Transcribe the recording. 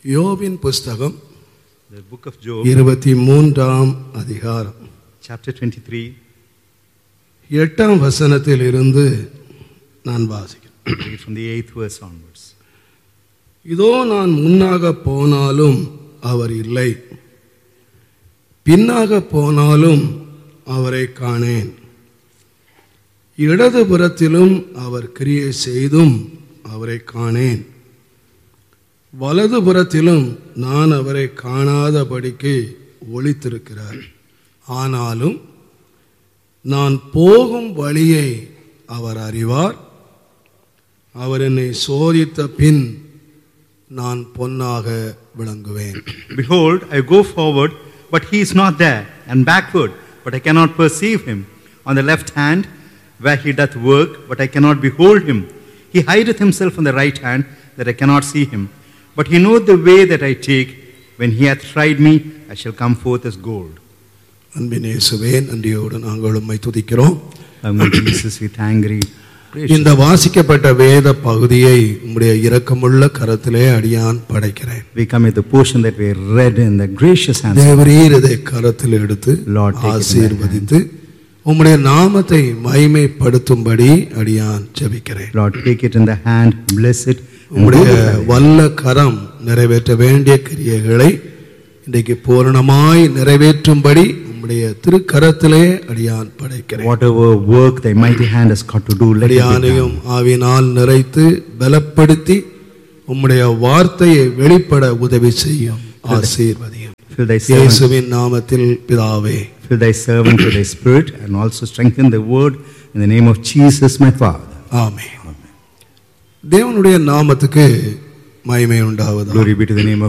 யோபின் புஸ்தகம் The book of Job, இருபத்தி மூன்றாம் அதிகாரம் chapter 23, எட்டாம் வசனத்தில் இருந்து நான் வாசிக்கிறேன் read from the eighth verse onwards. இதோ நான் முன்னாக போனாலும் அவர் இல்லை பின்னாக போனாலும் அவரை காணேன் இடதுபுறத்திலும் அவர் கிரியை செய்தும் அவரை காணேன் வலதுபுறத்திலும் நான் அவரை காணாதபடிக்கு ஒளித்திருக்கிறார் ஆனாலும் நான் போகும் வழியை அவர் அறிவார் அவர் என்னை சோதித்த பின் நான் பொன்னாக விளங்குவேன் Behold, I go forward, but he is not there, and backward, but I cannot perceive him. On the left hand, where he doth work, but I cannot behold him. He hideth himself on the right hand, that I cannot see him. But he knoweth the way that I take. When he hath tried me, I shall come forth as gold. அன்பின் இயேசுவே நன்றியோடு நாங்கள் உம்மை துதிக்கிறோம் Loving Jesus, with angry, gracious. இந்த வாசிக்கப்பட்ட வேத பகுதியை உம்முடைய இரக்கமுள்ள கரத்திலே அடியான் படைக்கிறேன் We come at the portion that we read in the gracious hands. தேவரீர் இதை கரத்தில் எடுத்து Lord, take it in thy ஆசீர்வதித்து உம்முடைய நாமத்தை மகிமைப்படுத்தும்படி அடியான் ஜெபிக்கிறேன் Lord, take it in the hand, bless it, and உம்முடைய glorify it. வல்ல கரம் நிறைவேற்ற வேண்டிய கிரியைகளை இன்றைக்கு பூரணமாய் நிறைவேற்றும்படி உம்முடைய திருக்கரத்திலே அடியான் படைக்கிறேன் Whatever work thy mighty hand has got to do, let it be done. அடியானையும் ஆவினால் நிறைத்து பலப்படுத்தி உம்முடைய வார்த்தையை வெளிப்பட உதவி செய்யும் ஆசீர்வதியும் Fill thy servant, இயேசுவின் நாமத்தில் பிதாவே fill thy servant with thy spirit, and also strengthen the word in the name of Jesus, my Father. ஆமென் தேவனுடைய நாமத்துக்கு மகிமை உண்டாவதாக Glory be to the name of